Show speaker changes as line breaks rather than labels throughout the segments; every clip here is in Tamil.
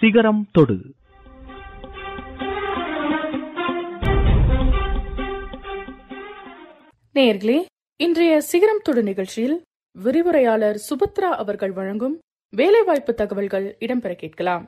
சிகரம் தொடு
நேயர்களே இன்றைய சிகரம் தொடு நிகழ்ச்சியில் விரிவுரையாளர் சுபத்ரா அவர்கள் வழங்கும் வேலைவாய்ப்பு தகவல்கள் இடம்பெற கேட்கலாம்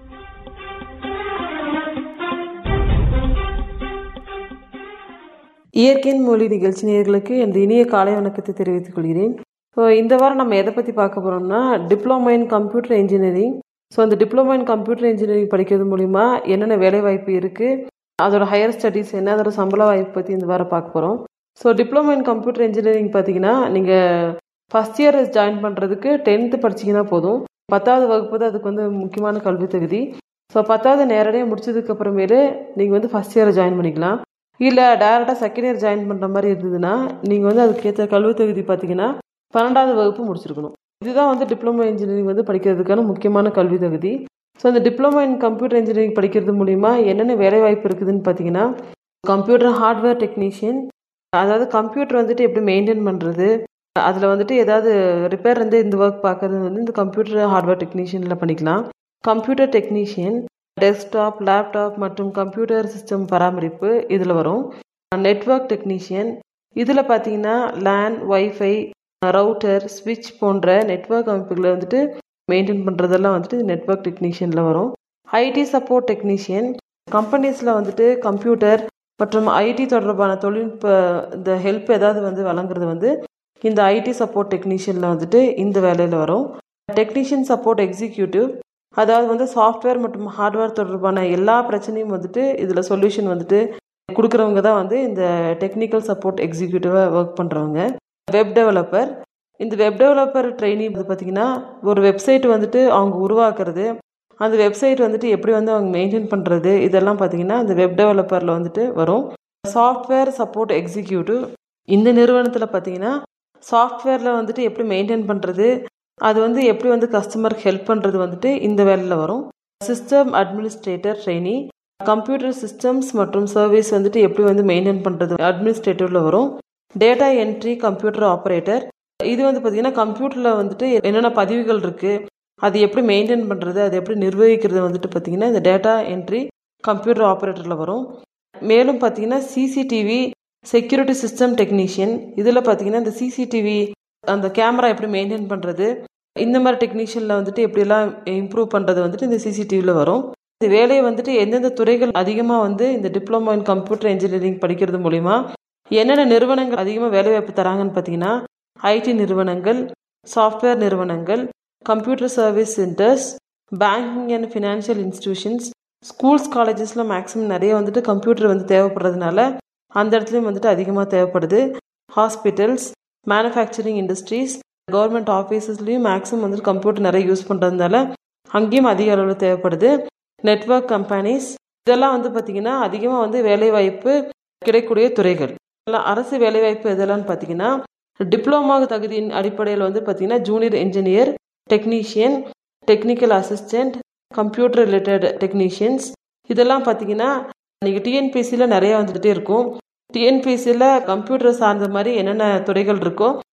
இயற்கையின் மொழி நிகழ்ச்சி நேயர்களுக்கு எனது இனிய காலை வணக்கத்தை தெரிவித்துக் கொள்கிறேன் ஸோ இந்த வாரம் நம்ம எதை பற்றி பார்க்க போகிறோம்னா diploma in computer engineering so அந்த டிப்ளமோ இன் கம்ப்யூட்டர் இன்ஜினியரிங் படிக்கிறது மூலிமா என்னென்ன வேலை வாய்ப்பு இருக்குது அதோட ஹையர் ஸ்டடீஸ் என்ன அதோட சம்பள வாய்ப்பு பற்றி இந்த வாரம் பார்க்க போகிறோம் so diploma in computer engineering பார்த்தீங்கன்னா நீங்கள் ஃபஸ்ட் இயர் ஜாயின் பண்ணுறதுக்கு டென்த்து படிச்சிங்கன்னா போதும் பத்தாவது வகுப்பு தான் அதுக்கு வந்து முக்கியமான கல்வி தகுதி ஸோ பத்தாவது நேரடியாக முடிச்சதுக்கு அப்புறமேலு நீங்கள் வந்து ஃபஸ்ட் இயர் ஜாயின் பண்ணிக்கலாம் இல்லை டேரெக்டாக செகண்ட் இயர் ஜாயின் பண்ணுற மாதிரி இருந்ததுன்னா நீங்கள் வந்து அதுக்கேற்ற கல்வி தகுதி பார்த்தீங்கன்னா பன்னெண்டாவது வகுப்பு முடிச்சிருக்கணும் இதுதான் வந்து டிப்ளமோ இன்ஜினியரிங் வந்து படிக்கிறதுக்கான முக்கியமான கல்வி தகுதி ஸோ இந்த டிப்ளமோ இன் கம்ப்யூட்டர் இன்ஜினியரிங் படிக்கிறது மூலிமா என்னென்ன வேலை வாய்ப்பு இருக்குதுன்னு பார்த்தீங்கன்னா கம்ப்யூட்டர் ஹார்ட்வேர் டெக்னீஷியன் அதாவது கம்ப்யூட்டர் வந்துட்டு எப்படி மெயின்டைன் பண்ணுறது அதில் வந்துட்டு ஏதாவது ரிப்பேர் வந்து இந்த ஒர்க் பார்க்கறது வந்து இந்த கம்ப்யூட்டர் ஹார்ட்வேர் டெக்னீஷியனில் பண்ணிக்கலாம் கம்ப்யூட்டர் டெக்னீஷியன் டெஸ்க்டாப் லேப்டாப் மற்றும் கம்ப்யூட்டர் சிஸ்டம் பராமரிப்பு இதில் வரும் நெட்ஒர்க் டெக்னீஷியன் இதில் பார்த்தீங்கன்னா லேன் ஒய்ஃபை ரவுட்டர் ஸ்விட்ச் போன்ற நெட்ஒர்க் அமைப்புகளை வந்துட்டு மெயின்டைன் பண்ணுறதெல்லாம் வந்துட்டு நெட்ஒர்க் டெக்னீஷியனில் வரும் ஐடி சப்போர்ட் டெக்னீஷியன் கம்பெனிஸில் வந்துட்டு கம்ப்யூட்டர் மற்றும் ஐடி தொடர்பான தொழில்நுட்ப இந்த ஹெல்ப் ஏதாவது வந்து வழங்குறது வந்து இந்த ஐடி சப்போர்ட் டெக்னீஷியனில் வந்துட்டு இந்த வேலையில் வரும் டெக்னீஷியன் சப்போர்ட் எக்ஸிக்யூட்டிவ் அதாவது வந்து சாஃப்ட்வேர் மற்றும் ஹார்ட்வேர் தொடர்பான எல்லா பிரச்சனையும் வந்துட்டு இதில் சொல்யூஷன் வந்துட்டு கொடுக்குறவங்க தான் வந்து இந்த டெக்னிக்கல் சப்போர்ட் எக்ஸிக்யூட்டிவாக ஒர்க் பண்ணுறவங்க வெப் டெவலப்பர் இந்த வெப் டெவலப்பர் ட்ரைனி வந்து பார்த்திங்கன்னா ஒரு வெப்சைட் வந்துட்டு அவங்க உருவாக்குறது அந்த வெப்சைட் வந்துட்டு எப்படி வந்து அவங்க மெயின்டைன் பண்ணுறது இதெல்லாம் பார்த்தீங்கன்னா இந்த வெப் டெவலப்பரில் வந்துட்டு வரும் சாஃப்ட்வேர் சப்போர்ட் எக்ஸிக்யூட்டிவ் இந்த நிறுவனத்தில் பார்த்தீங்கன்னா சாஃப்ட்வேரில் வந்துட்டு எப்படி மெயின்டைன் பண்ணுறது அது வந்து எப்படி வந்து கஸ்டமருக்கு ஹெல்ப் பண்ணுறது வந்துட்டு இந்த வேலையில் வரும் system administrator trainee computer systems மற்றும் சர்வீஸ் வந்துட்டு எப்படி வந்து மெயின்டைன் பண்ணுறது அட்மினிஸ்ட்ரேட்டிவ்ல வரும் டேட்டா என்ட்ரி கம்ப்யூட்டர் ஆப்ரேட்டர் இது வந்து பார்த்தீங்கன்னா கம்ப்யூட்டரில் வந்துட்டு என்னென்ன பதிவுகள் இருக்குது அது எப்படி மெயின்டைன் பண்ணுறது அது எப்படி நிர்வகிக்கிறது வந்துட்டு பார்த்தீங்கன்னா இந்த டேட்டா என்ட்ரி கம்ப்யூட்டர் ஆப்ரேட்டரில் வரும் மேலும் பார்த்தீங்கன்னா சிசிடிவி செக்யூரிட்டி சிஸ்டம் டெக்னீஷியன் இதில் பார்த்தீங்கன்னா இந்த சிசிடிவி அந்த கேமரா எப்படி மெயின்டைன் பண்ணுறது இந்த மாதிரி டெக்னீஷியனில் வந்துட்டு எப்படியெல்லாம் இம்ப்ரூவ் பண்ணுறது வந்துட்டு இந்த சிசிடிவியில் வரும் இந்த வேலையை வந்துட்டு எந்தெந்த துறைகள் அதிகமாக வந்து இந்த டிப்ளமோ இன் கம்ப்யூட்டர் இன்ஜினியரிங் படிக்கிறது மூலிமா என்னென்ன நிறுவனங்கள் அதிகமாக வேலைவாய்ப்பு தராங்கன்னு பார்த்தீங்கன்னா ஐடி நிறுவனங்கள் சாஃப்ட்வேர் நிறுவனங்கள் computer service centres banking and financial institutions schools காலேஜஸில் மேக்ஸிமம் நிறைய வந்துட்டு கம்ப்யூட்டர் வந்து தேவைப்படுறதுனால அந்த இடத்துலையும் வந்துட்டு அதிகமாக தேவைப்படுது ஹாஸ்பிட்டல்ஸ் மேனுஃபேக்சரிங் இண்டஸ்ட்ரீஸ் கவர்மெண்ட் ஆஃபீஸஸ்லேயும் மேக்ஸிமம் வந்துட்டு கம்ப்யூட்டர் நிறைய யூஸ் பண்ணுறதுனால அங்கேயும் அதிக அளவில் தேவைப்படுது நெட்ஒர்க் கம்பெனிஸ் இதெல்லாம் வந்து பார்த்திங்கன்னா அதிகமாக வந்து வேலைவாய்ப்பு கிடைக்கக்கூடிய துறைகள் அரசு வேலைவாய்ப்பு எதெல்லாம் பார்த்தீங்கன்னா டிப்ளமா தகுதியின் அடிப்படையில் வந்து பார்த்தீங்கன்னா junior engineer technician technical assistant computer related technicians இதெல்லாம் பார்த்தீங்கன்னா நீங்கள் டிஎன்பிசியில் நிறைய வந்துகிட்டே இருக்கும் டிஎன்பிசியில் கம்ப்யூட்டர் சார்ந்த மாதிரி என்னென்ன துறைகள் இருக்கோ